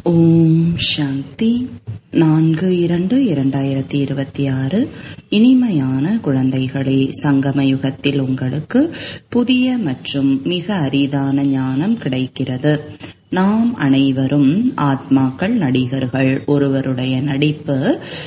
ஓம் சாந்தி நான்கு இரண்டு இரண்டாயிரத்தி இருபத்தி ஆறு இனிமையான குழந்தைகளே சங்கம யுகத்தில் உங்களுக்கு புதிய மற்றும் மிக அரிதான ஞானம் கிடைக்கிறது நாம் அனைவரும் ஆத்மாக்கள் நடிகர்கள் ஒருவருடைய நடிப்பு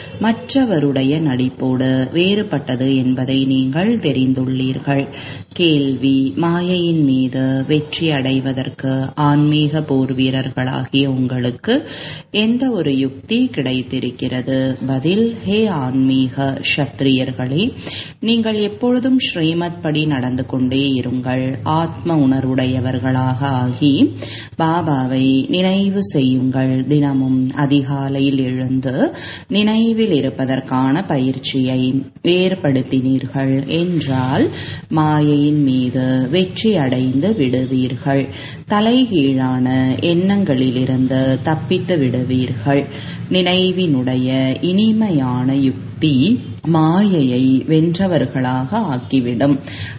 மற்றவருடைய நடிப்போடு வேறுபட்டது என்பதை நீங்கள் தெரிந்துள்ளீர்கள் கேள்வி மாயையின் மீது வெற்றி அடைவதற்கு ஆன்மீக போர் வீரர்களாகிய உங்களுக்கு எந்த ஒரு யுக்தி கிடைத்திருக்கிறது பதில் ஹே ஆன்மீக சத்திரியர்களே நீங்கள் எப்பொழுதும் ஸ்ரீமத் படி நடந்து கொண்டே இருங்கள் ஆத்ம உணர்வுடையவர்களாக ஆகி பாபாவை நினைவு செய்யுங்கள் தினமும் அதிகாலையில் எழுந்து நினைவில் இருப்பதற்கான பயிற்சியை ஏற்படுத்தினீர்கள் என்றால் மாயையின் மீது வெற்றி அடைந்து விடுவீர்கள் தலைகீழான எண்ணங்களிலிருந்து தப்பித்து விடுவீர்கள் நினைவினுடைய இனிமையான யுக்தி மாயையை வென்றவர்களாக ஆக்கிவிடும்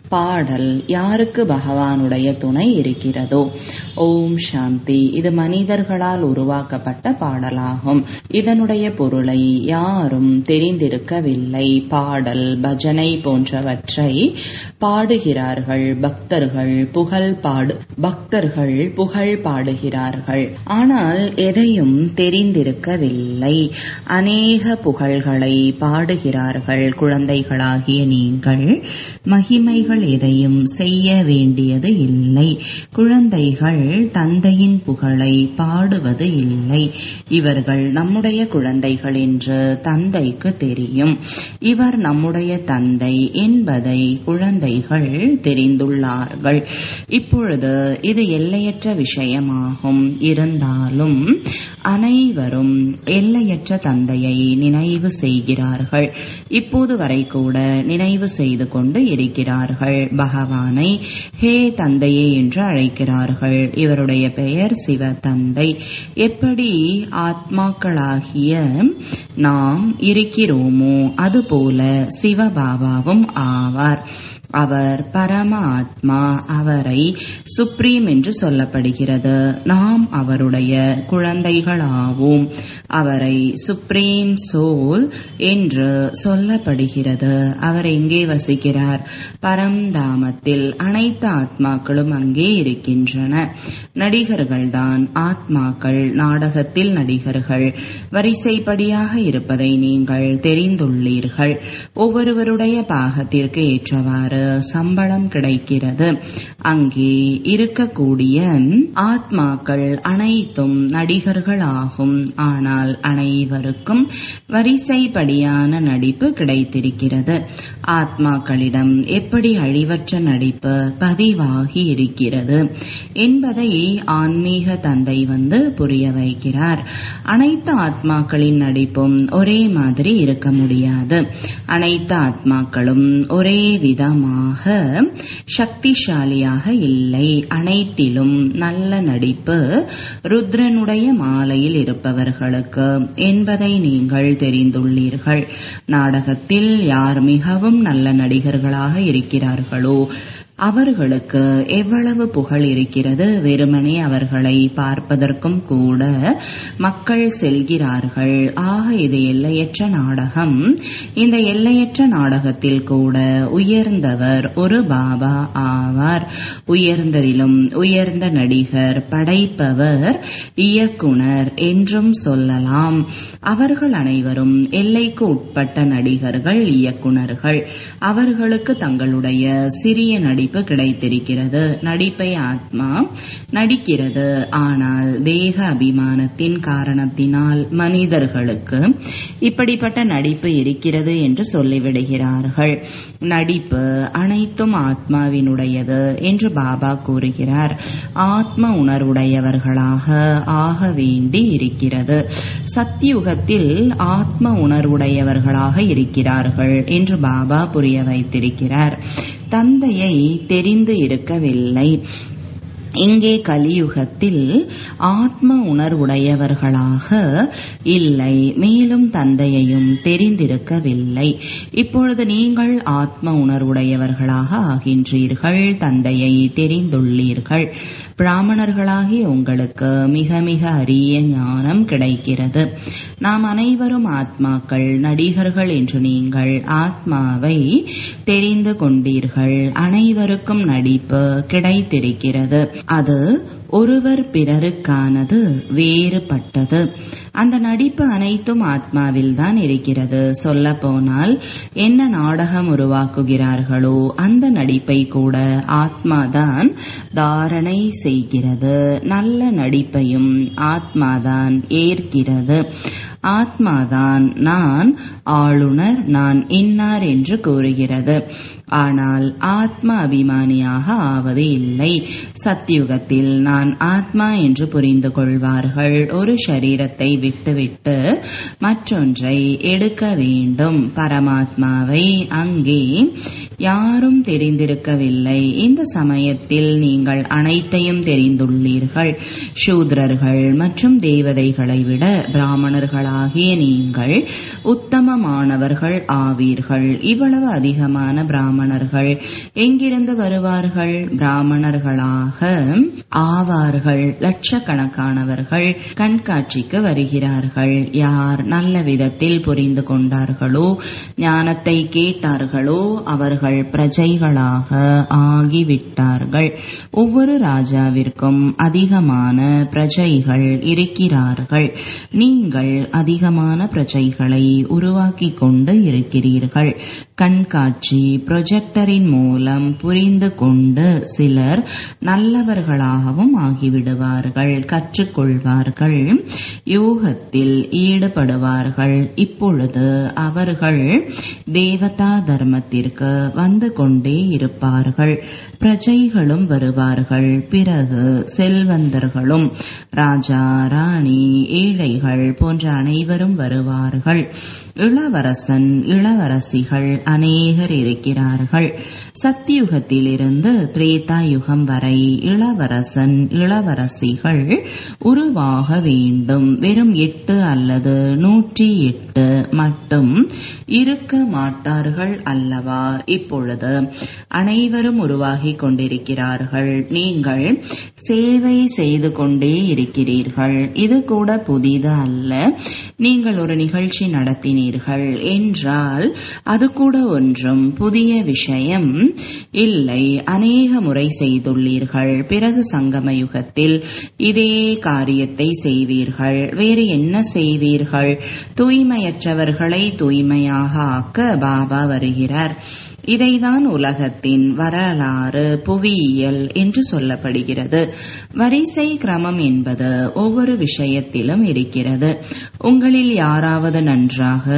பாடல் யாருக்கு பகவானுடைய துணை இருக்கிறதோ ஓம் சாந்தி இது மனிதர்களால் உருவாக்கப்பட்ட பாடலாகும் இதனுடைய பொருளை யாரும் தெரிந்திருக்கவில்லை பாடல் பஜனை போன்றவற்றை பாடுகிறார்கள் பக்தர்கள் புகழ் பாடு பக்தர்கள் புகழ் பாடுகிறார்கள் ஆனால் எதையும் தெரிந்திருக்கவில்லை அநேக புகழ்களை பாடுகிறார்கள் குழந்தைகளாகிய நீங்கள் மகிமைகள் எதையும் செய்ய வேண்டியது இல்லை குழந்தைகள் தந்தையின் புகழை பாடுவது இல்லை இவர்கள் நம்முடைய குழந்தைகள் என்று தந்தைக்கு தெரியும் இவர் நம்முடைய தந்தை என்பதை குழந்தைகள் தெரிந்துள்ளார்கள் இப்பொழுது இது எல்லையற்ற விஷயமாகும் இருந்தாலும் அனைவரும் எல்லையற்ற தந்தையை நினைவு செய்கிறார்கள் இப்போது வரை கூட நினைவு செய்து கொண்டு இருக்கிறார்கள் பகவானை ஹே தந்தையே என்று அழைக்கிறார்கள் இவருடைய பெயர் சிவ தந்தை எப்படி ஆத்மாக்களாகிய நாம் இருக்கிறோமோ அதுபோல சிவபாபாவும் ஆவார் அவர் பரம ஆத்மா அவரை சுப்ரீம் என்று சொல்லப்படுகிறது நாம் அவருடைய குழந்தைகளாவோம் அவரை சுப்ரீம் சோல் என்று சொல்லப்படுகிறது அவர் எங்கே வசிக்கிறார் பரம்தாமத்தில் அனைத்து ஆத்மாக்களும் அங்கே இருக்கின்றன நடிகர்கள்தான் ஆத்மாக்கள் நாடகத்தில் நடிகர்கள் வரிசைப்படியாக இருப்பதை நீங்கள் தெரிந்துள்ளீர்கள் ஒவ்வொருவருடைய பாகத்திற்கு ஏற்றவாறு சம்பளம் கிடைக்கிறது அங்கே இருக்கக்கூடிய ஆத்மாக்கள் அனைத்தும் நடிகர்கள் ஆகும் ஆனால் அனைவருக்கும் வரிசைப்படியான நடிப்பு கிடைத்திருக்கிறது ஆத்மாக்களிடம் எப்படி அழிவற்ற நடிப்பு பதிவாகி இருக்கிறது என்பதை ஆன்மீக தந்தை வந்து புரிய வைக்கிறார் அனைத்து ஆத்மாக்களின் நடிப்பும் ஒரே மாதிரி இருக்க முடியாது அனைத்து ஆத்மாக்களும் ஒரே விதமாக சக்திசாலியாக இல்லை அனைத்திலும் நல்ல நடிப்பு ருத்ரனுடைய மாலையில் இருப்பவர்களுக்கு என்பதை நீங்கள் தெரிந்துள்ளீர்கள் நாடகத்தில் யார் மிகவும் நல்ல நடிகர்களாக இருக்கிறார்களோ அவர்களுக்கு எவ்வளவு புகழ் இருக்கிறது வெறுமனே அவர்களை பார்ப்பதற்கும் கூட மக்கள் செல்கிறார்கள் ஆக இது எல்லையற்ற நாடகம் இந்த எல்லையற்ற நாடகத்தில் கூட உயர்ந்தவர் ஒரு பாபா ஆவார் உயர்ந்ததிலும் உயர்ந்த நடிகர் படைப்பவர் இயக்குனர் என்றும் சொல்லலாம் அவர்கள் அனைவரும் எல்லைக்கு உட்பட்ட நடிகர்கள் இயக்குனர்கள் அவர்களுக்கு தங்களுடைய சிறிய நடிப்பு நடிப்பு கிடைத்திருக்கிறது நடிப்பை ஆத்மா நடிக்கிறது ஆனால் தேக அபிமானத்தின் காரணத்தினால் மனிதர்களுக்கு இப்படிப்பட்ட நடிப்பு இருக்கிறது என்று சொல்லிவிடுகிறார்கள் நடிப்பு அனைத்தும் ஆத்மாவினுடையது என்று பாபா கூறுகிறார் ஆத்ம உணர்வுடையவர்களாக ஆக வேண்டி இருக்கிறது சத்தியுகத்தில் ஆத்ம உணர்வுடையவர்களாக இருக்கிறார்கள் என்று பாபா புரிய வைத்திருக்கிறார் தந்தையை தெரிந்து இருக்கவில்லை இங்கே கலியுகத்தில் ஆத்ம உணர்வுடையவர்களாக இல்லை மேலும் தந்தையையும் தெரிந்திருக்கவில்லை இப்பொழுது நீங்கள் ஆத்ம உணர்வுடையவர்களாக ஆகின்றீர்கள் தந்தையை தெரிந்துள்ளீர்கள் பிராமணர்களாகிய உங்களுக்கு மிக மிக அரிய ஞானம் கிடைக்கிறது நாம் அனைவரும் ஆத்மாக்கள் நடிகர்கள் என்று நீங்கள் ஆத்மாவை தெரிந்து கொண்டீர்கள் அனைவருக்கும் நடிப்பு கிடைத்திருக்கிறது அது ஒருவர் பிறருக்கானது வேறுபட்டது அந்த நடிப்பு அனைத்தும் ஆத்மாவில் தான் இருக்கிறது சொல்ல போனால் என்ன நாடகம் உருவாக்குகிறார்களோ அந்த நடிப்பை கூட ஆத்மாதான் தாரணை செய்கிறது நல்ல நடிப்பையும் ஆத்மாதான் ஏற்கிறது ஆத்மாதான் நான் ஆளுநர் நான் இன்னார் என்று கூறுகிறது ஆனால் ஆத்ம அபிமானியாக ஆவது இல்லை சத்தியுகத்தில் நான் ஆத்மா என்று புரிந்து கொள்வார்கள் ஒரு சரீரத்தை விட்டுவிட்டு மற்றொன்றை எடுக்க வேண்டும் பரமாத்மாவை அங்கே யாரும் தெரிந்திருக்கவில்லை இந்த சமயத்தில் நீங்கள் அனைத்தையும் தெரிந்துள்ளீர்கள் சூத்ரர்கள் மற்றும் தேவதைகளை விட பிராமணர்களாகிய நீங்கள் உத்தமமானவர்கள் ஆவீர்கள் இவ்வளவு அதிகமான பிராமணர்கள் எங்கிருந்து வருவார்கள் பிராமணர்களாக ஆவார்கள் லட்சக்கணக்கானவர்கள் கண்காட்சிக்கு வருகிறார்கள் யார் நல்ல விதத்தில் புரிந்து கொண்டார்களோ ஞானத்தை கேட்டார்களோ அவர்கள் பிரஜைகளாக ஆகிவிட்டார்கள் ஒவ்வொரு ராஜாவிற்கும் அதிகமான பிரஜைகள் இருக்கிறார்கள் நீங்கள் அதிகமான பிரஜைகளை உருவாக்கிக் கொண்டு இருக்கிறீர்கள் கண்காட்சி ப்ரொஜெக்டரின் மூலம் புரிந்து கொண்டு சிலர் நல்லவர்களாகவும் ஆகிவிடுவார்கள் கற்றுக்கொள்வார்கள் யோகத்தில் ஈடுபடுவார்கள் இப்பொழுது அவர்கள் தேவதா தர்மத்திற்கு வந்து கொண்டே இருப்பார்கள் பிரஜைகளும் வருவார்கள் பிறகு செல்வந்தர்களும் ராஜா ராணி ஏழைகள் போன்ற அனைவரும் வருவார்கள் இளவரசன் இளவரசிகள் அநேகர் இருக்கிறார்கள் சத்தியுகத்திலிருந்து திரேதா யுகம் வரை இளவரசன் இளவரசிகள் உருவாக வேண்டும் வெறும் எட்டு அல்லது நூற்றி எட்டு மட்டும் இருக்க மாட்டார்கள் அல்லவா இப்பொழுது அனைவரும் உருவாகி கொண்டிருக்கிறார்கள் நீங்கள் சேவை செய்து கொண்டே இருக்கிறீர்கள் இது கூட புதிது அல்ல நீங்கள் ஒரு நிகழ்ச்சி நடத்தினீர்கள் என்றால் அது கூட ஒன்றும் புதிய விஷயம் இல்லை அநேக முறை செய்துள்ளீர்கள் பிறகு சங்கம யுகத்தில் இதே காரியத்தை செய்வீர்கள் வேறு என்ன செய்வீர்கள் தூய்மையற்றவர்களை தூய்மையாக ஆக்க பாபா வருகிறார் இதைதான் உலகத்தின் வரலாறு புவியியல் என்று சொல்லப்படுகிறது வரிசை கிரமம் என்பது ஒவ்வொரு விஷயத்திலும் இருக்கிறது உங்களில் யாராவது நன்றாக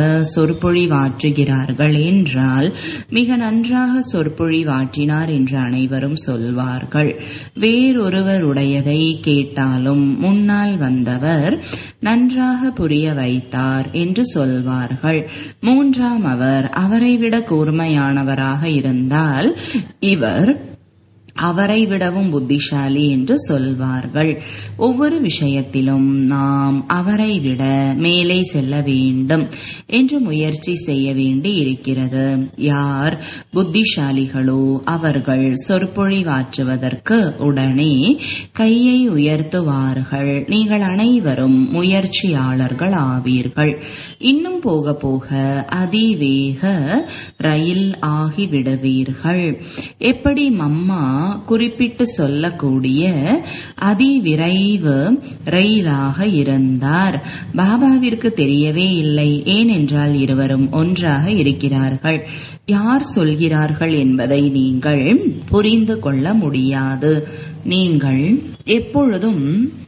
சொற்பொழிவாற்றுகிறார்கள் என்றால் மிக நன்றாக சொற்பொழிவாற்றினார் என்று அனைவரும் சொல்வார்கள் வேறொருவருடையதை கேட்டாலும் முன்னால் வந்தவர் நன்றாக புரிய வைத்தார் என்று சொல்வார்கள் மூன்றாம் அவர் அவரை விட கூர்மையானவராக இருந்தால் இவர் அவரை விடவும் புத்திசாலி என்று சொல்வார்கள் ஒவ்வொரு விஷயத்திலும் நாம் அவரை விட மேலே செல்ல வேண்டும் என்று முயற்சி செய்ய வேண்டி இருக்கிறது யார் புத்திசாலிகளோ அவர்கள் சொற்பொழிவாற்றுவதற்கு உடனே கையை உயர்த்துவார்கள் நீங்கள் அனைவரும் முயற்சியாளர்கள் ஆவீர்கள் இன்னும் போக போக அதிவேக ரயில் ஆகிவிடுவீர்கள் எப்படி மம்மா குறிப்பிட்டு சொல்லக்கூடிய அதிவிரைவு ரயிலாக இருந்தார் பாபாவிற்கு தெரியவே இல்லை ஏனென்றால் இருவரும் ஒன்றாக இருக்கிறார்கள் யார் சொல்கிறார்கள் என்பதை நீங்கள் புரிந்து கொள்ள முடியாது நீங்கள் எப்பொழுதும்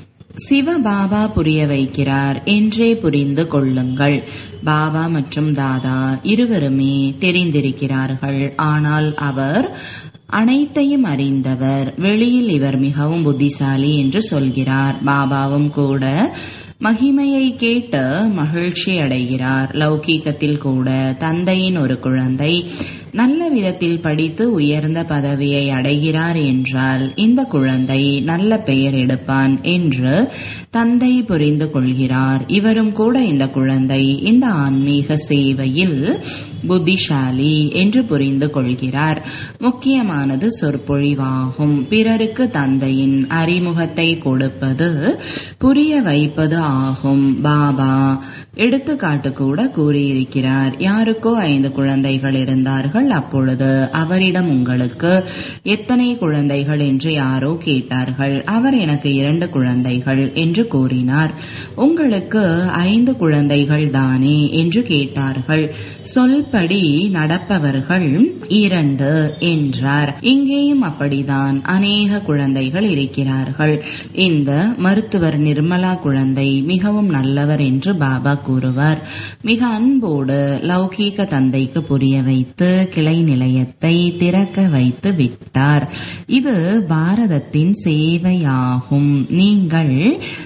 சிவபாபா புரிய வைக்கிறார் என்றே புரிந்து கொள்ளுங்கள் பாபா மற்றும் தாதா இருவருமே தெரிந்திருக்கிறார்கள் ஆனால் அவர் அனைத்தையும் அறிந்தவர் வெளியில் இவர் மிகவும் புத்திசாலி என்று சொல்கிறார் பாபாவும் கூட மகிமையை கேட்டு மகிழ்ச்சி அடைகிறார் லௌகீகத்தில் கூட தந்தையின் ஒரு குழந்தை நல்ல விதத்தில் படித்து உயர்ந்த பதவியை அடைகிறார் என்றால் இந்த குழந்தை நல்ல பெயர் எடுப்பான் என்று தந்தை புரிந்து கொள்கிறார் இவரும் கூட இந்த குழந்தை இந்த ஆன்மீக சேவையில் புத்திசாலி என்று புரிந்து கொள்கிறார் முக்கியமானது சொற்பொழிவாகும் பிறருக்கு தந்தையின் அறிமுகத்தை கொடுப்பது புரிய வைப்பது ஆகும் பாபா எடுத்துக்காட்டு கூட கூறியிருக்கிறார் யாருக்கோ ஐந்து குழந்தைகள் இருந்தார்கள் அப்பொழுது அவரிடம் உங்களுக்கு எத்தனை குழந்தைகள் என்று யாரோ கேட்டார்கள் அவர் எனக்கு இரண்டு குழந்தைகள் என்று கூறினார் உங்களுக்கு ஐந்து குழந்தைகள் தானே என்று கேட்டார்கள் சொல்படி நடப்பவர்கள் இரண்டு என்றார் இங்கேயும் அப்படிதான் அநேக குழந்தைகள் இருக்கிறார்கள் இந்த மருத்துவர் நிர்மலா குழந்தை மிகவும் நல்லவர் என்று பாபா கூறுவார் மிக அன்போடு லௌகீக தந்தைக்கு புரிய வைத்து கிளை நிலையத்தை திறக்க வைத்து விட்டார் இது பாரதத்தின் சேவையாகும் நீங்கள்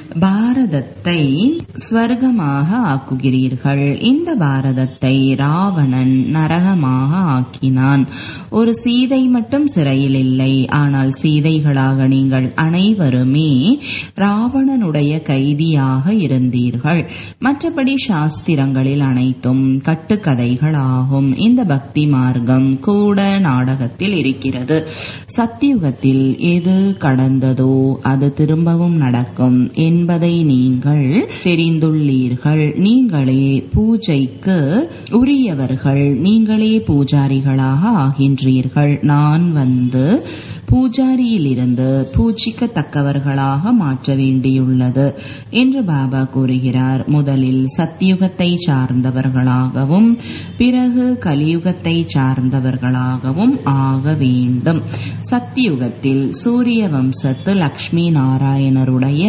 பாரதத்தை ஸ்வர்க்கமாக ஆக்குகிறீர்கள் இந்த பாரதத்தை ராவணன் நரகமாக ஆக்கினான் ஒரு சீதை மட்டும் சிறையில் இல்லை ஆனால் சீதைகளாக நீங்கள் அனைவருமே ராவணனுடைய கைதியாக இருந்தீர்கள் மற்றபடி சாஸ்திரங்களில் அனைத்தும் கட்டுக்கதைகளாகும் இந்த பக்தி மார்க்கம் கூட நாடகத்தில் இருக்கிறது சத்தியுகத்தில் எது கடந்ததோ அது திரும்பவும் நடக்கும் என்பதை நீங்கள் தெரிந்துள்ளீர்கள் நீங்களே பூஜைக்கு உரியவர்கள் நீங்களே பூஜாரிகளாக ஆகின்றீர்கள் நான் வந்து பூஜாரியிலிருந்து பூஜிக்கத்தக்கவர்களாக மாற்ற வேண்டியுள்ளது என்று பாபா கூறுகிறார் முதலில் சத்தியுகத்தை சார்ந்தவர்களாகவும் பிறகு கலியுகத்தை சார்ந்தவர்களாகவும் ஆக வேண்டும் சத்தியுகத்தில் சூரிய வம்சத்து லக்ஷ்மி நாராயணருடைய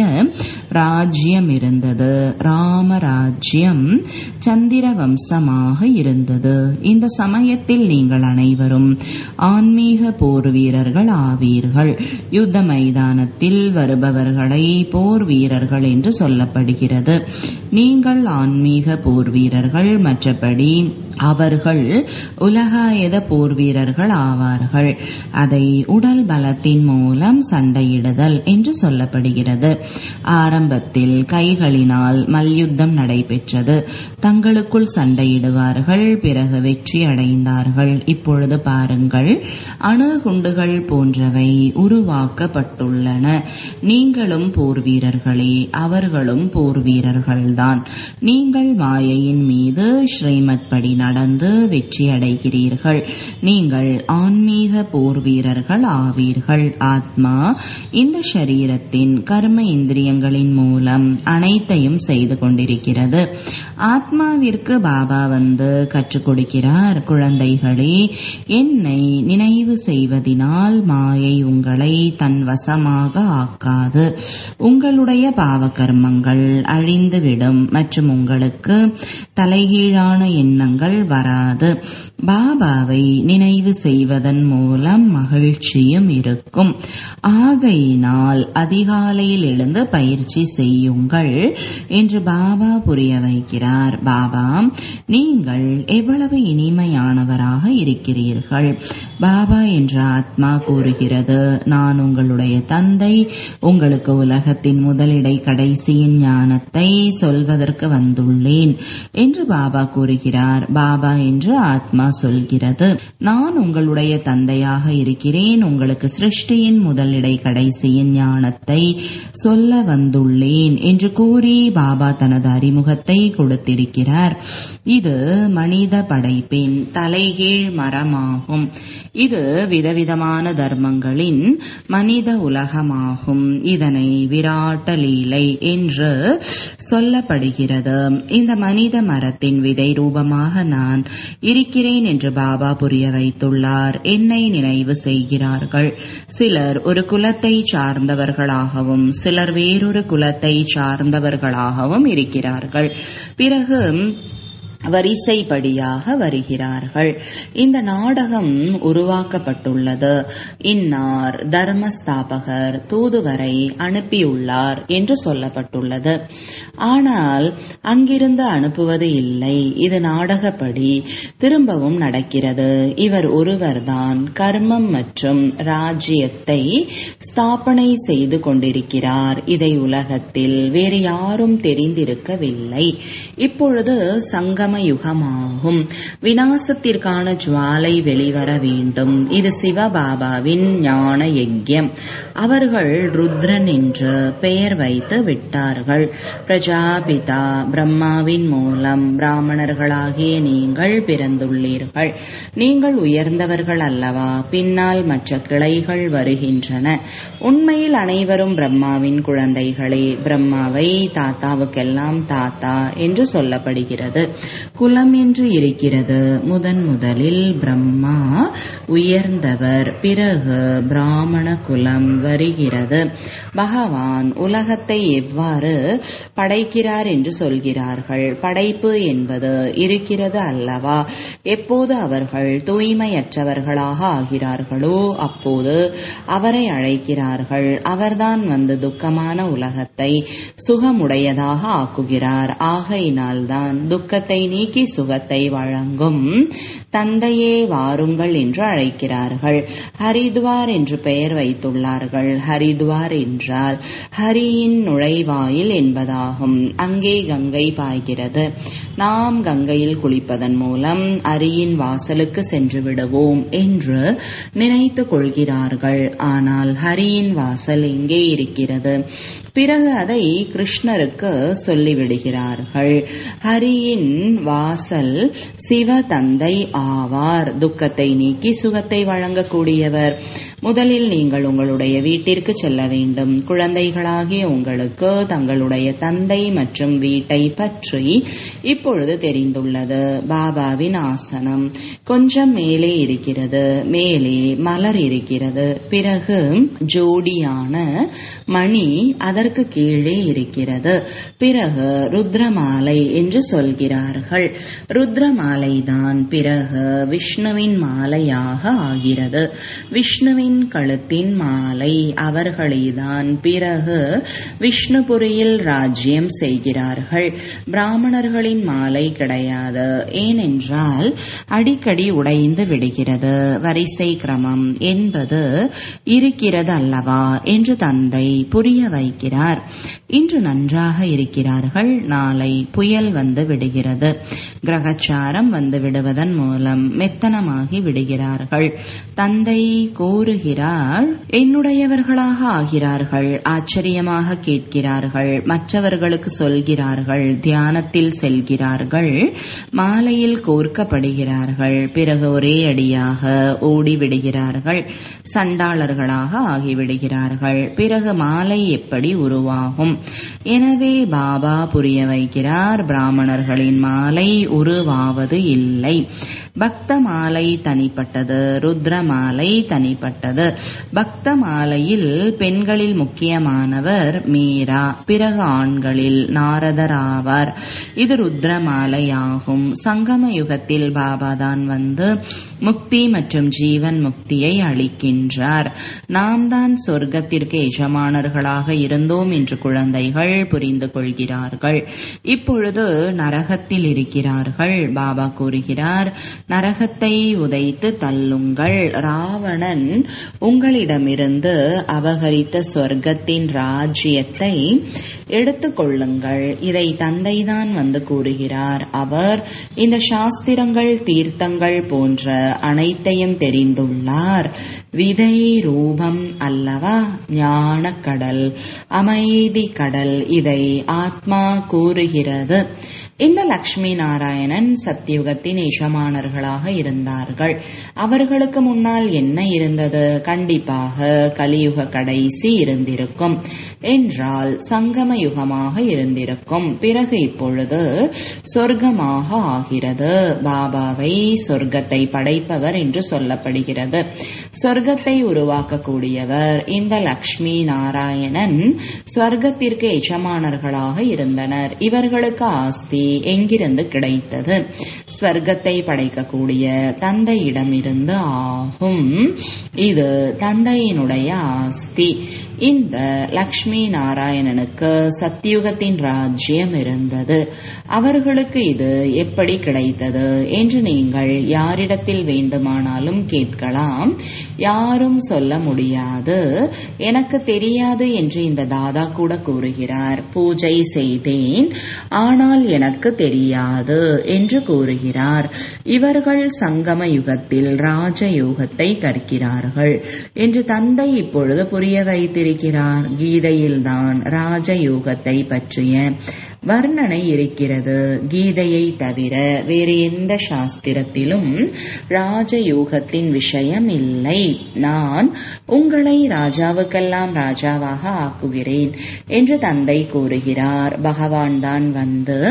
ராஜ்யம் இருந்தது ராமராஜ்யம் சந்திர வம்சமாக இருந்தது இந்த சமயத்தில் நீங்கள் அனைவரும் ஆன்மீக போர் வீரர்கள் ஆவீர்கள் யுத்த மைதானத்தில் வருபவர்களை போர் வீரர்கள் என்று சொல்லப்படுகிறது நீங்கள் ஆன்மீக போர் வீரர்கள் மற்றபடி அவர்கள் உலகாயத போர் வீரர்கள் ஆவார்கள் அதை உடல் பலத்தின் மூலம் சண்டையிடுதல் என்று சொல்லப்படுகிறது ஆரம்பத்தில் கைகளினால் மல்யுத்தம் நடைபெற்றது தங்களுக்குள் சண்டையிடுவார்கள் பிறகு வெற்றி அடைந்தார்கள் இப்பொழுது பாருங்கள் அணுகுண்டுகள் போன்றவை உருவாக்கப்பட்டுள்ளன நீங்களும் போர் வீரர்களே அவர்களும் போர் வீரர்கள்தான் நீங்கள் மாயையின் மீது ஸ்ரீமத் படி நடந்து வெற்றி அடைகிறீர்கள் நீங்கள் ஆன்மீக போர் வீரர்கள் ஆவீர்கள் ஆத்மா இந்த சரீரத்தின் கர்ம இந்திரியங்களின் மூலம் அனைத்தையும் செய்து கொண்டிருக்கிறது ஆத்மாவிற்கு பாபா வந்து கற்றுக் கொடுக்கிறார் குழந்தைகளே என்னை நினைவு செய்வதினால் மாயை உங்களை தன் வசமாக ஆக்காது உங்களுடைய பாவ கர்மங்கள் அழிந்துவிடும் மற்றும் உங்களுக்கு தலைகீழான எண்ணங்கள் வராது பாபாவை நினைவு செய்வதன் மூலம் மகிழ்ச்சியும் இருக்கும் ஆகையினால் அதிகாலையில் எழுந்து பயிற்சி செய்யுங்கள் என்று பாபா புரிய வைக்கிறார் பாபா நீங்கள் எவ்வளவு இனிமையானவராக இருக்கிறீர்கள் பாபா என்ற ஆத்மா கூறுகிறது நான் உங்களுடைய தந்தை உங்களுக்கு உலகத்தின் முதலிடை கடைசியின் ஞானத்தை சொல்வதற்கு வந்துள்ளேன் என்று பாபா கூறுகிறார் பாபா என்று ஆத்மா சொல்கிறது நான் உங்களுடைய தந்தையாக இருக்கிறேன் உங்களுக்கு சிருஷ்டியின் முதலிடை கடைசியின் ஞானத்தை சொல்ல வந்துள்ளேன் என்று கூறி பாபா தனது அறிமுகத்தை கொடுத்திருக்கிறார் இது மனித படைப்பின் தலைகீழ் மரமாகும் இது விதவிதமான தர்மங்களின் மனித உலகமாகும் இதனை விராட்ட லீலை என்று சொல்லப்படுகிறது இந்த மனித மரத்தின் விதை ரூபமாக நான் இருக்கிறேன் என்று பாபா புரிய வைத்துள்ளார் என்னை நினைவு செய்கிறார்கள் சிலர் ஒரு குலத்தை சார்ந்தவர்களாகவும் சிலர் வேறொரு குலத்தை சார்ந்தவர்களாகவும் இருக்கிறார்கள் பிறகு வரிசைப்படியாக வருகிறார்கள் இந்த நாடகம் உருவாக்கப்பட்டுள்ளது இன்னார் தர்மஸ்தாபகர் தூதுவரை அனுப்பியுள்ளார் என்று சொல்லப்பட்டுள்ளது ஆனால் அங்கிருந்து அனுப்புவது இல்லை இது நாடகப்படி திரும்பவும் நடக்கிறது இவர் ஒருவர்தான் கர்மம் மற்றும் ராஜ்யத்தை ஸ்தாபனை செய்து கொண்டிருக்கிறார் இதை உலகத்தில் வேறு யாரும் தெரிந்திருக்கவில்லை இப்பொழுது சங்கம யுகமாகும் வினாசத்திற்கான ஜுவாலை வெளிவர வேண்டும் இது சிவபாபாவின் ஞான யஜ்யம் அவர்கள் ருத்ரன் என்று பெயர் வைத்து விட்டார்கள் பிரஜாபிதா பிரம்மாவின் மூலம் பிராமணர்களாகிய நீங்கள் பிறந்துள்ளீர்கள் நீங்கள் உயர்ந்தவர்கள் அல்லவா பின்னால் மற்ற கிளைகள் வருகின்றன உண்மையில் அனைவரும் பிரம்மாவின் குழந்தைகளே பிரம்மாவை தாத்தாவுக்கெல்லாம் தாத்தா என்று சொல்லப்படுகிறது குலம் என்று இருக்கிறது முதன் முதலில் பிரம்மா உயர்ந்தவர் பிறகு பிராமண குலம் வருகிறது பகவான் உலகத்தை எவ்வாறு படைக்கிறார் என்று சொல்கிறார்கள் படைப்பு என்பது இருக்கிறது அல்லவா எப்போது அவர்கள் தூய்மையற்றவர்களாக ஆகிறார்களோ அப்போது அவரை அழைக்கிறார்கள் அவர்தான் வந்து துக்கமான உலகத்தை சுகமுடையதாக ஆக்குகிறார் ஆகையினால்தான் துக்கத்தை நீக்கி சுகத்தை வழங்கும் தந்தையே வாருங்கள் என்று அழைக்கிறார்கள் ஹரித்வார் என்று பெயர் வைத்துள்ளார்கள் ஹரித்வார் என்றால் ஹரியின் நுழைவாயில் என்பதாகும் அங்கே கங்கை பாய்கிறது நாம் கங்கையில் குளிப்பதன் மூலம் அரியின் வாசலுக்கு சென்று விடுவோம் என்று நினைத்துக் கொள்கிறார்கள் ஆனால் ஹரியின் வாசல் எங்கே இருக்கிறது பிறகு அதை கிருஷ்ணருக்கு சொல்லிவிடுகிறார்கள் ஹரியின் வாசல் சிவ தந்தை ஆவார் துக்கத்தை நீக்கி சுகத்தை வழங்கக்கூடியவர் முதலில் நீங்கள் உங்களுடைய வீட்டிற்கு செல்ல வேண்டும் குழந்தைகளாகிய உங்களுக்கு தங்களுடைய தந்தை மற்றும் வீட்டை பற்றி இப்பொழுது தெரிந்துள்ளது பாபாவின் ஆசனம் கொஞ்சம் மேலே இருக்கிறது மேலே மலர் இருக்கிறது பிறகு ஜோடியான மணி அதற்கு கீழே இருக்கிறது பிறகு ருத்ரமாலை என்று சொல்கிறார்கள் ருத்ரமாலை தான் பிறகு விஷ்ணுவின் மாலையாக ஆகிறது விஷ்ணுவின் கழுத்தின் மாலை அவர்களைதான் பிறகு விஷ்ணுபுரியில் ராஜ்யம் செய்கிறார்கள் பிராமணர்களின் மாலை கிடையாது ஏனென்றால் அடிக்கடி உடைந்து விடுகிறது வரிசை கிரமம் என்பது இருக்கிறது அல்லவா என்று தந்தை புரிய வைக்கிறார் இன்று நன்றாக இருக்கிறார்கள் நாளை புயல் வந்து விடுகிறது கிரகச்சாரம் வந்து விடுவதன் மூலம் மெத்தனமாகி விடுகிறார்கள் தந்தை கூறுகிறார் என்னுடையவர்களாக ஆகிறார்கள் ஆச்சரியமாக கேட்கிறார்கள் மற்றவர்களுக்கு சொல்கிறார்கள் தியானத்தில் செல்கிறார்கள் மாலையில் கோர்க்கப்படுகிறார்கள் பிறகு ஒரே அடியாக ஓடிவிடுகிறார்கள் சண்டாளர்களாக ஆகிவிடுகிறார்கள் பிறகு மாலை எப்படி உருவாகும் எனவே பாபா புரிய வைக்கிறார் பிராமணர்களின் மாலை உருவாவது இல்லை பக்த மாலை தனிப்பட்டது ருத்ர மாலை தனிப்பட்டது பக்த மாலையில் பெண்களில் முக்கியமானவர் மீரா பிறகு ஆண்களில் நாரதர் ஆவார் இது ருத்ர மாலையாகும் சங்கம யுகத்தில் பாபா தான் வந்து முக்தி மற்றும் ஜீவன் முக்தியை அளிக்கின்றார் நாம் தான் சொர்க்கத்திற்கு எஜமானர்களாக இருந்தோம் என்று குழந்தைகள் புரிந்து கொள்கிறார்கள் இப்பொழுது நரகத்தில் இருக்கிறார்கள் பாபா கூறுகிறார் நரகத்தை உதைத்து தள்ளுங்கள் ராவணன் உங்களிடமிருந்து அபகரித்த சொர்க்கத்தின் ராஜ்யத்தை எடுத்துக்கொள்ளுங்கள் இதை தந்தைதான் வந்து கூறுகிறார் அவர் இந்த சாஸ்திரங்கள் தீர்த்தங்கள் போன்ற அனைத்தையும் தெரிந்துள்ளார் விதை ரூபம் அல்லவா ஞான கடல் அமைதி கடல் இதை ஆத்மா கூறுகிறது இந்த லக்ஷ்மி நாராயணன் சத்தியுகத்தின் எஜமானர்களாக இருந்தார்கள் அவர்களுக்கு முன்னால் என்ன இருந்தது கண்டிப்பாக கலியுக கடைசி இருந்திருக்கும் என்றால் சங்கம யுகமாக இருந்திருக்கும் பிறகு இப்பொழுது சொர்க்கமாக ஆகிறது பாபாவை சொர்க்கத்தை படைப்பவர் என்று சொல்லப்படுகிறது சொர்க்க ஸ்வர்க்கத்தை உருவாக்கக்கூடியவர் இந்த லக்ஷ்மி நாராயணன் ஸ்வர்க்கத்திற்கு எஜமானர்களாக இருந்தனர் இவர்களுக்கு ஆஸ்தி எங்கிருந்து கிடைத்தது ஸ்வர்க்கத்தை படைக்கக்கூடிய தந்தையிடமிருந்து ஆகும் இது தந்தையினுடைய ஆஸ்தி இந்த லக்ஷ்மி நாராயணனுக்கு சத்தியுகத்தின் ராஜ்யம் இருந்தது அவர்களுக்கு இது எப்படி கிடைத்தது என்று நீங்கள் யாரிடத்தில் வேண்டுமானாலும் கேட்கலாம் யாரும் சொல்ல முடியாது எனக்கு தெரியாது என்று இந்த தாதா கூட கூறுகிறார் பூஜை செய்தேன் ஆனால் எனக்கு தெரியாது என்று கூறுகிறார் இவர்கள் சங்கம யுகத்தில் ராஜயோகத்தை கற்கிறார்கள் என்று தந்தை இப்பொழுது புரிய வைத்திருக்கிறார் கீதையில்தான் ராஜயோகத்தை பற்றிய வர்ணனை இருக்கிறது கீதையை தவிர வேறு எந்த சாஸ்திரத்திலும் ராஜயோகத்தின் விஷயம் இல்லை நான் உங்களை ராஜாவுக்கெல்லாம் ராஜாவாக ஆக்குகிறேன் என்று தந்தை கூறுகிறார் பகவான் தான் வந்து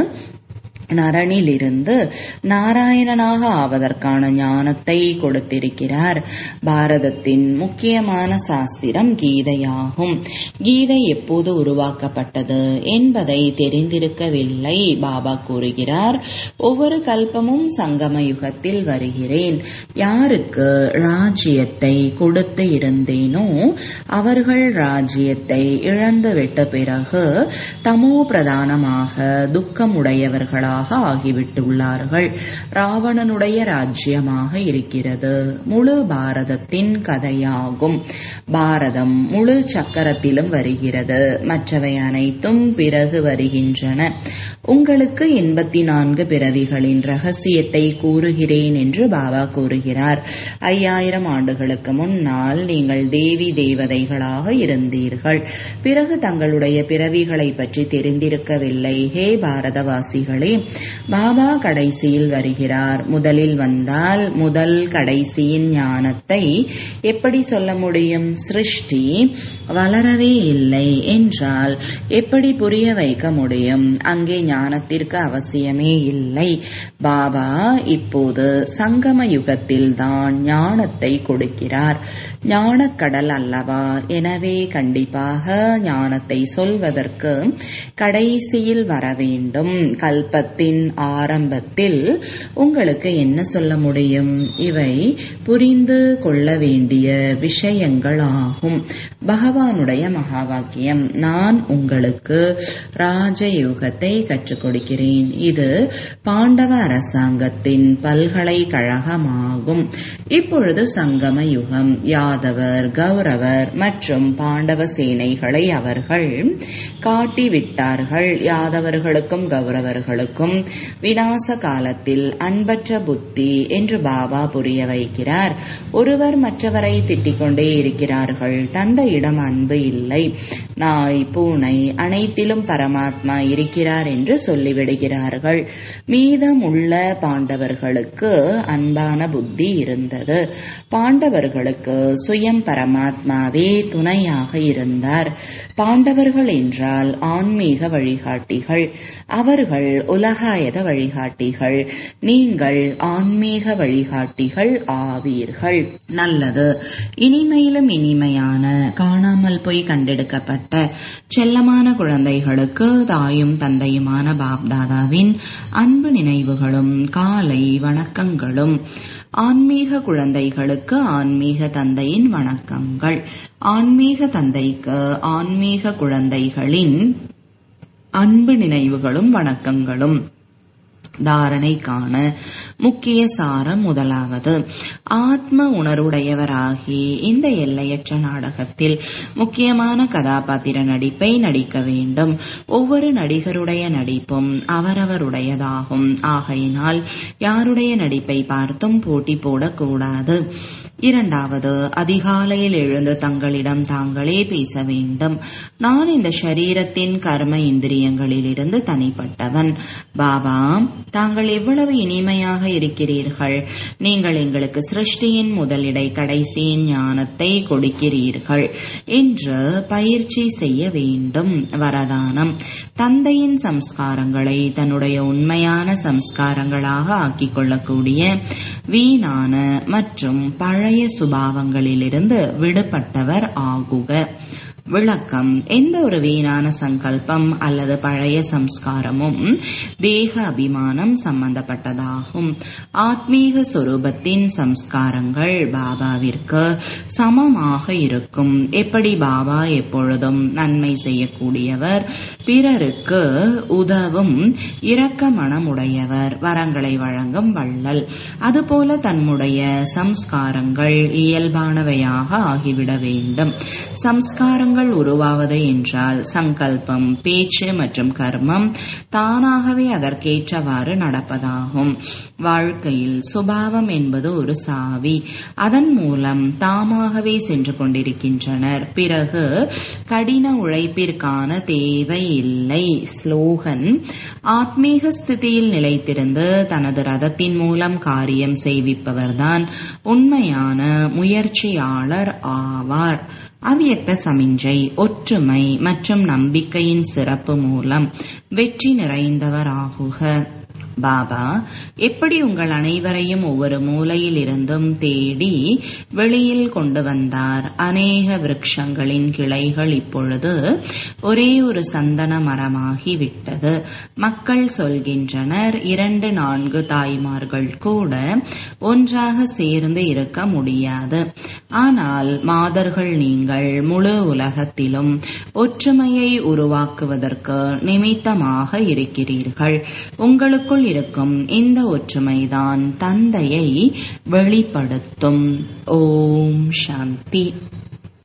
நரனிலிருந்து நாராயணனாக ஆவதற்கான ஞானத்தை கொடுத்திருக்கிறார் பாரதத்தின் முக்கியமான சாஸ்திரம் கீதையாகும் கீதை எப்போது உருவாக்கப்பட்டது என்பதை தெரிந்திருக்கவில்லை பாபா கூறுகிறார் ஒவ்வொரு கல்பமும் சங்கம யுகத்தில் வருகிறேன் யாருக்கு ராஜ்யத்தை கொடுத்து இருந்தேனோ அவர்கள் ராஜ்யத்தை இழந்துவிட்ட பிறகு தமோ பிரதானமாக துக்கமுடையவர்களாக ராஜ்யமாக ஆகிவிட்டுள்ளார்கள் ராவணனுடைய ராஜ்யமாக இருக்கிறது முழு பாரதத்தின் கதையாகும் பாரதம் முழு சக்கரத்திலும் வருகிறது மற்றவை அனைத்தும் பிறகு வருகின்றன உங்களுக்கு எண்பத்தி நான்கு பிறவிகளின் ரகசியத்தை கூறுகிறேன் என்று பாபா கூறுகிறார் ஐயாயிரம் ஆண்டுகளுக்கு முன்னால் நீங்கள் தேவி தேவதைகளாக இருந்தீர்கள் பிறகு தங்களுடைய பிறவிகளை பற்றி தெரிந்திருக்கவில்லை ஹே பாரதவாசிகளே பாபா கடைசியில் வருகிறார் முதலில் வந்தால் முதல் கடைசியின் ஞானத்தை எப்படி சொல்ல முடியும் சிருஷ்டி வளரவே இல்லை என்றால் எப்படி புரிய வைக்க முடியும் அங்கே ஞானத்திற்கு அவசியமே இல்லை பாபா இப்போது சங்கம யுகத்தில் தான் ஞானத்தை கொடுக்கிறார் ஞானக்கடல் அல்லவா எனவே கண்டிப்பாக ஞானத்தை சொல்வதற்கு கடைசியில் வர வேண்டும் கல்பத்தின் ஆரம்பத்தில் உங்களுக்கு என்ன சொல்ல முடியும் இவை புரிந்து கொள்ள வேண்டிய விஷயங்களாகும் பகவானுடைய மகா வாக்கியம் நான் உங்களுக்கு ராஜயோகத்தை கற்றுக் கொடுக்கிறேன் இது பாண்டவ அரசாங்கத்தின் பல்கலைக்கழகமாகும் இப்பொழுது சங்கம யுகம் யாதவர் கௌரவர் மற்றும் பாண்டவ சேனைகளை அவர்கள் காட்டிவிட்டார்கள் யாதவர்களுக்கும் கௌரவர்களுக்கும் விநாச காலத்தில் அன்பற்ற புத்தி என்று பாபா புரிய வைக்கிறார் ஒருவர் மற்றவரை திட்டிக் கொண்டே இருக்கிறார்கள் தந்தையிடம் அன்பு இல்லை நாய் பூனை அனைத்திலும் பரமாத்மா இருக்கிறார் என்று சொல்லிவிடுகிறார்கள் மீதம் உள்ள பாண்டவர்களுக்கு அன்பான புத்தி இருந்தது பாண்டவர்களுக்கு சுயம் பரமாத்மாவே துணையாக இருந்தார் பாண்டவர்கள் என்றால் ஆன்மீக வழிகாட்டிகள் அவர்கள் உலகாயத வழிகாட்டிகள் நீங்கள் ஆன்மீக வழிகாட்டிகள் ஆவீர்கள் நல்லது இனிமையிலும் இனிமையான காணாமல் போய் கண்டெடுக்கப்பட்ட செல்லமான குழந்தைகளுக்கு தாயும் தந்தையுமான பாப்தாதாவின் அன்பு நினைவுகளும் காலை வணக்கங்களும் ஆன்மீக குழந்தைகளுக்கு ஆன்மீக தந்தையின் வணக்கங்கள் ஆன்மீக தந்தைக்கு ஆன்மீக குழந்தைகளின் அன்பு நினைவுகளும் வணக்கங்களும் தாரணைக்கான முக்கிய சாரம் முதலாவது ஆத்ம உணர்வுடையவராகி இந்த எல்லையற்ற நாடகத்தில் முக்கியமான கதாபாத்திர நடிப்பை நடிக்க வேண்டும் ஒவ்வொரு நடிகருடைய நடிப்பும் அவரவருடையதாகும் ஆகையினால் யாருடைய நடிப்பை பார்த்தும் போட்டி போடக்கூடாது இரண்டாவது அதிகாலையில் எழுந்து தங்களிடம் தாங்களே பேச வேண்டும் நான் இந்த சரீரத்தின் கர்ம இந்திரியங்களிலிருந்து தனிப்பட்டவன் பாபா தாங்கள் எவ்வளவு இனிமையாக இருக்கிறீர்கள் நீங்கள் எங்களுக்கு சிருஷ்டியின் முதலிடை கடைசியின் ஞானத்தை கொடுக்கிறீர்கள் என்று பயிற்சி செய்ய வேண்டும் வரதானம் தந்தையின் சம்ஸ்காரங்களை தன்னுடைய உண்மையான சம்ஸ்காரங்களாக ஆக்கிக் கொள்ளக்கூடிய வீணான மற்றும் பழைய பழைய சுபாவங்களிலிருந்து விடுபட்டவர் ஆகுக விளக்கம் எந்த ஒரு வீணான சங்கல்பம் அல்லது பழைய சம்ஸ்காரமும் தேக அபிமானம் சம்பந்தப்பட்டதாகும் ஆத்மீக சொரூபத்தின் சம்ஸ்காரங்கள் பாபாவிற்கு சமமாக இருக்கும் எப்படி பாபா எப்பொழுதும் நன்மை செய்யக்கூடியவர் பிறருக்கு உதவும் இரக்க மனமுடையவர் வரங்களை வழங்கும் வள்ளல் அதுபோல தன்னுடைய சம்ஸ்காரங்கள் இயல்பானவையாக ஆகிவிட வேண்டும் சம்ஸ்காரங்கள் எண்ணங்கள் உருவாவது என்றால் சங்கல்பம் பேச்சு மற்றும் கர்மம் தானாகவே அதற்கேற்றவாறு நடப்பதாகும் வாழ்க்கையில் சுபாவம் என்பது ஒரு சாவி அதன் மூலம் தாமாகவே சென்று கொண்டிருக்கின்றனர் பிறகு கடின உழைப்பிற்கான தேவை இல்லை ஸ்லோகன் ஆத்மீக ஸ்திதியில் நிலைத்திருந்து தனது ரதத்தின் மூலம் காரியம் செய்விப்பவர்தான் உண்மையான முயற்சியாளர் ஆவார் அவ்வியக்த சமிஞ்சை ஒற்றுமை மற்றும் நம்பிக்கையின் சிறப்பு மூலம் வெற்றி நிறைந்தவராகுக பாபா எப்படி உங்கள் அனைவரையும் ஒவ்வொரு மூலையில் இருந்தும் தேடி வெளியில் கொண்டு வந்தார் அநேக விருட்சங்களின் கிளைகள் இப்பொழுது ஒரே ஒரு சந்தன மரமாகி விட்டது மக்கள் சொல்கின்றனர் இரண்டு நான்கு தாய்மார்கள் கூட ஒன்றாக சேர்ந்து இருக்க முடியாது ஆனால் மாதர்கள் நீங்கள் முழு உலகத்திலும் ஒற்றுமையை உருவாக்குவதற்கு நிமித்தமாக இருக்கிறீர்கள் உங்களுக்குள் இருக்கும் இந்த ஒற்றுமைதான் தந்தையை வெளிப்படுத்தும் ஓம் சாந்தி